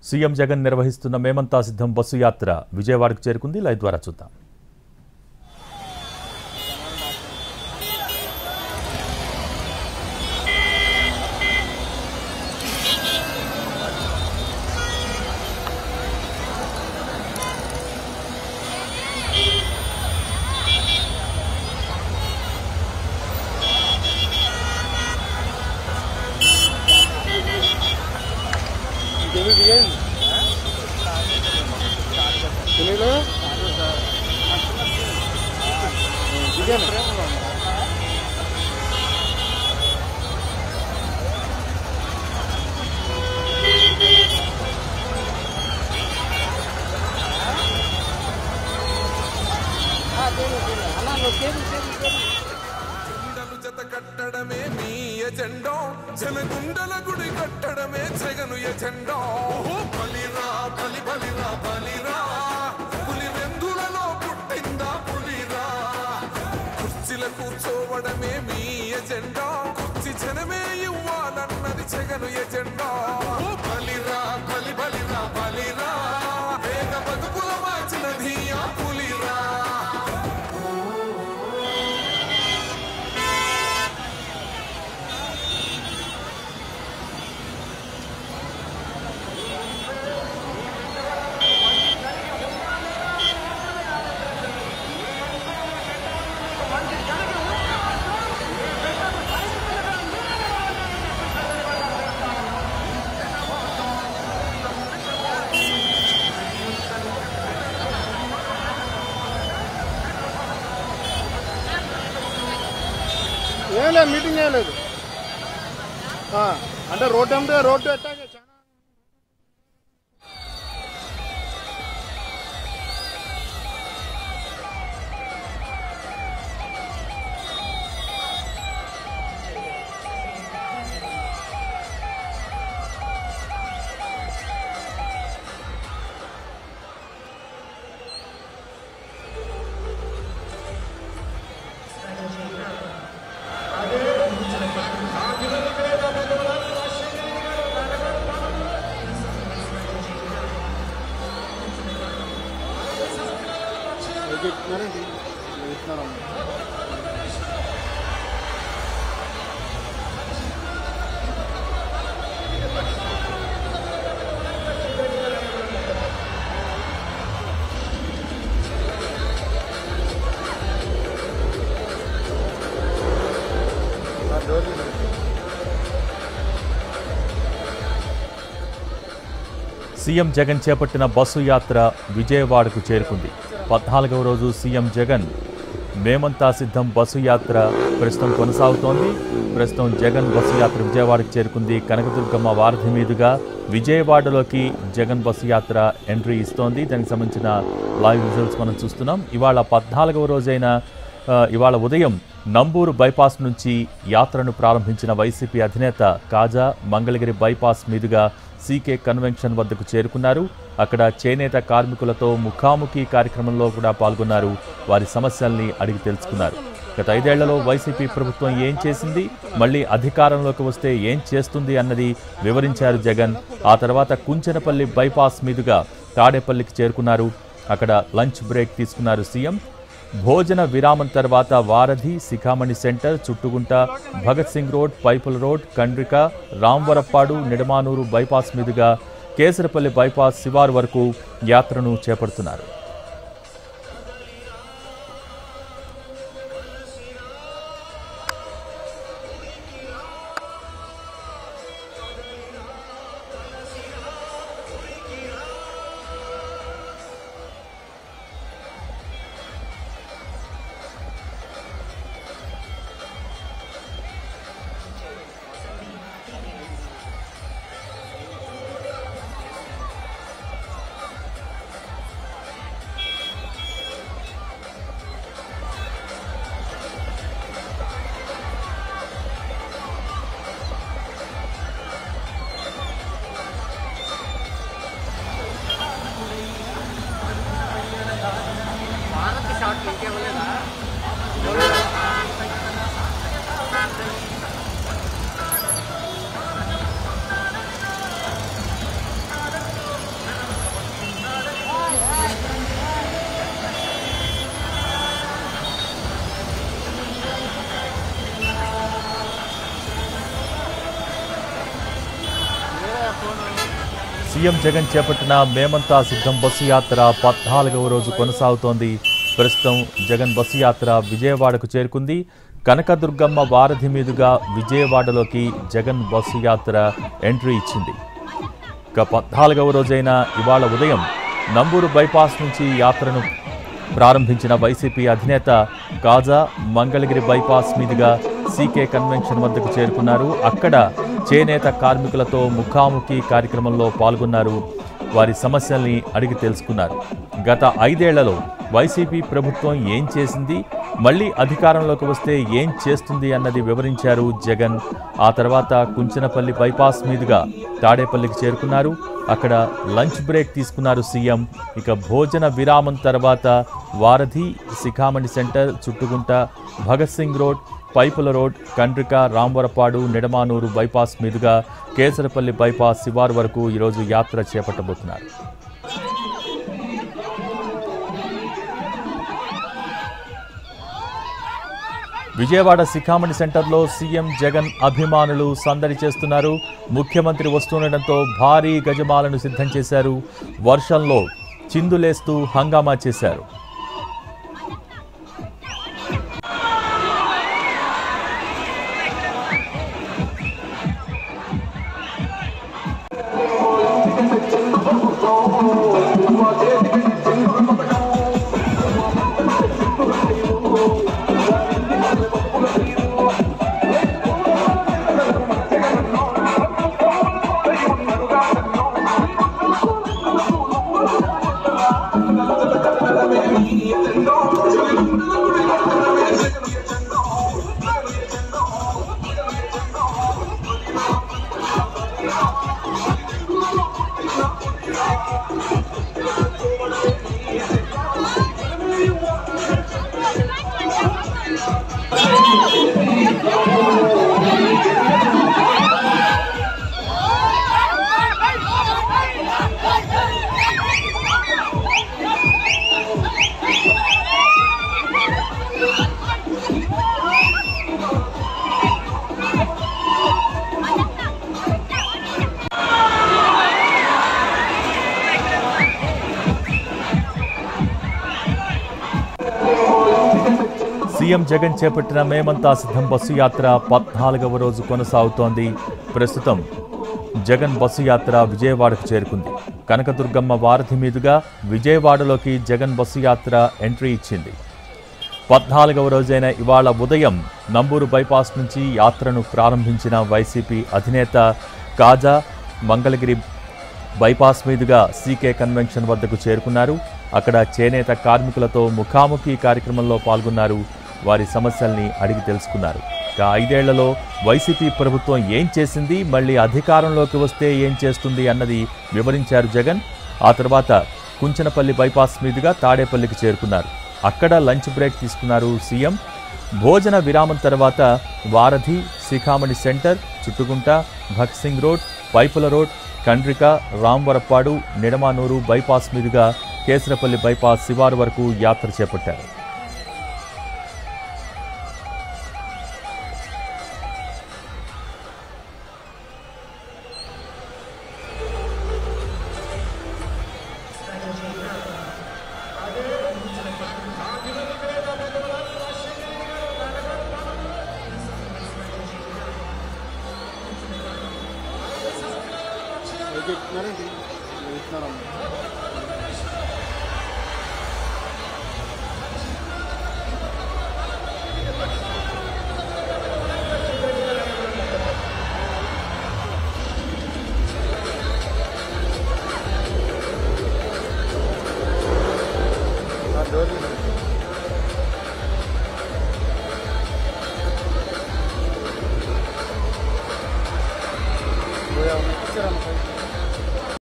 CM Jagan నిర్వహిస్తున్న మేమంతా సిద్ధం బస్సు యాత్ర విజయవాడకు చేరుకుంది లైవ్ ద్వారా చూద్దాం ఇంకేమి దిగండి సునీలు దిగాను గుండెలు జత కట్టడమే మీ ఎజెండో జనగుండల గుడి కట్టడమే జగను ఎజెండో బలిరా బలి బలిరా బలిరా పులి వెందులలో పుట్టిందా పులిరా కుర్చీల కూర్చోవడమే మీ ఎజెండా కుర్చీ జనమే ఇవ్వాలన్నది జగను ఎజెండా బలిరా బలి బలిరా బలిరా వేగ బతుకుల మార్చినది ఆ పులిరా ఏం లేదు మీటింగ్ ఏం లేదు ఆ, అంటే రోడ్ అంటే రోడ్డు ఎట్టాగే చాలా ఎక్కుతున్నారండి ఎక్కుతున్నారమ్మా సీఎం జగన్ చేపట్టిన బస్సు యాత్ర విజయవాడకు చేరుకుంది పద్నాలుగవ రోజు సీఎం జగన్ మేమంతా సిద్ధం బస్సు యాత్ర ప్రస్తుతం కొనసాగుతోంది ప్రస్తుతం జగన్ బస్సు యాత్ర విజయవాడకు చేరుకుంది కనకదుర్గమ్మ వారధి మీదుగా విజయవాడలోకి జగన్ బస్సు యాత్ర ఎంట్రీ ఇస్తోంది దానికి సంబంధించిన లైవ్ రిజల్ట్స్ మనం చూస్తున్నాం ఇవాళ పద్నాలుగవ రోజైన ఆ, ఇవాళ ఉదయం నంబూరు బైపాస్ నుంచి యాత్రను ప్రారంభించిన వైసీపీ అధినేత కాజా మంగళగిరి బైపాస్ మీదుగా సీకే కన్వెన్షన్ వద్దకు చేరుకున్నారు అక్కడ చేనేత కార్మికులతో ముఖాముఖి కార్యక్రమంలో కూడా పాల్గొన్నారు వారి సమస్యల్ని అడిగి తెలుసుకున్నారు గత ఐదేళ్లలో వైసీపీ ప్రభుత్వం ఏం చేసింది మళ్ళీ అధికారంలోకి వస్తే ఏం చేస్తుంది అన్నది వివరించారు జగన్ ఆ తర్వాత కుంచెనపల్లి బైపాస్ మీదుగా తాడేపల్లికి చేరుకున్నారు అక్కడ లంచ్ బ్రేక్ తీసుకున్నారు సీఎం భోజన విరామం తర్వాత వారధి శిఖామణి సెంటర్ చుట్టుగుంట భగత్ సింగ్ రోడ్ పైపుల రోడ్ కండ్రిక రాంవరప్పాడు నిడమానూరు బైపాస్ మీదుగా కేసరపల్లి బైపాస్ శివారు వరకు యాత్రను చేపడుతున్నారు సీఎం జగన్ చేపట్టిన మేమంతా సిద్ధం బస్సు యాత్ర పద్నాలుగవ రోజు కొనసాగుతోంది ప్రస్తుతం జగన్ బస్సు యాత్ర విజయవాడకు చేరుకుంది కనకదుర్గమ్మ వారధి మీదుగా విజయవాడలోకి జగన్ బస్సు యాత్ర ఎంట్రీ ఇచ్చింది ఇక పద్నాలుగవ రోజైన ఇవాళ ఉదయం నంబూరు బైపాస్ నుంచి యాత్రను ప్రారంభించిన వైసీపీ అధినేత కాజా మంగళగిరి బైపాస్ మీదుగా సీకే కన్వెన్షన్ వద్దకు చేరుకున్నారు అక్కడ చేనేత కార్మికులతో ముఖాముఖి కార్యక్రమంలో పాల్గొన్నారు వారి సమస్యల్ని అడిగి తెలుసుకున్నారు గత ఐదేళ్లలో వైసీపీ ప్రభుత్వం ఏం చేసింది మళ్ళీ అధికారంలోకి వస్తే ఏం చేస్తుంది అన్నది వివరించారు జగన్ ఆ తర్వాత కుంచనపల్లి బైపాస్ మీదుగా తాడేపల్లికి చేరుకున్నారు అక్కడ లంచ్ బ్రేక్ తీసుకున్నారు సీఎం ఇక భోజన విరామం తర్వాత వారధి శిఖామణి సెంటర్ చుట్టుగుంట భగత్ సింగ్ రోడ్ పైపుల రోడ్ కండ్రిక రాంవరపాడు నిడమానూరు బైపాస్ మీదుగా కేసరపల్లి బైపాస్ శివారు వరకు ఈరోజు యాత్ర చేపట్టబోతున్నారు విజయవాడ శిఖామణి సెంటర్లో సీఎం జగన్ అభిమానులు సందడి చేస్తున్నారు ముఖ్యమంత్రి వస్తుండటంతో భారీ గజమాలను సిద్ధం చేశారు వర్షంలో చిందులేస్తూ హంగామా చేశారు సీఎం జగన్ చేపట్టిన మేమంతా సిద్ధం బస్సు యాత్ర పద్నాలుగవ రోజు కొనసాగుతోంది ప్రస్తుతం జగన్ బస్సు యాత్ర విజయవాడకు చేరుకుంది కనకదుర్గమ్మ వారధి మీదుగా విజయవాడలోకి జగన్ బస్సు యాత్ర ఎంట్రీ ఇచ్చింది పద్నాలుగవ రోజైన ఇవాళ ఉదయం నంబూరు బైపాస్ నుంచి యాత్రను ప్రారంభించిన వైసీపీ అధినేత కాజా మంగళగిరి బైపాస్ మీదుగా సీకే కన్వెన్షన్ వద్దకు చేరుకున్నారు అక్కడ చేనేత కార్మికులతో ముఖాముఖి కార్యక్రమంలో పాల్గొన్నారు వారి సమస్యల్ని అడిగి తెలుసుకున్నారు ఇక ఐదేళ్లలో వైసీపీ ప్రభుత్వం ఏం చేసింది మళ్ళీ అధికారంలోకి వస్తే ఏం చేస్తుంది అన్నది వివరించారు జగన్ ఆ తర్వాత కుంచనపల్లి బైపాస్ మీదుగా తాడేపల్లికి చేరుకున్నారు అక్కడ లంచ్ బ్రేక్ తీసుకున్నారు సీఎం భోజన విరామం తర్వాత వారధి శిఖామణి సెంటర్ చుట్టుగుంట భగత్ సింగ్ రోడ్ పైపుల రోడ్ కండ్రిక రాంవరప్పాడు నిడమానూరు బైపాస్ మీదుగా కేసరపల్లి బైపాస్ శివారు వరకు యాత్ర చేపట్టారు ఎక్కుతున్నారండి ఎక్కుతున్నారమ్మా ఆ డోర్ తీయండి.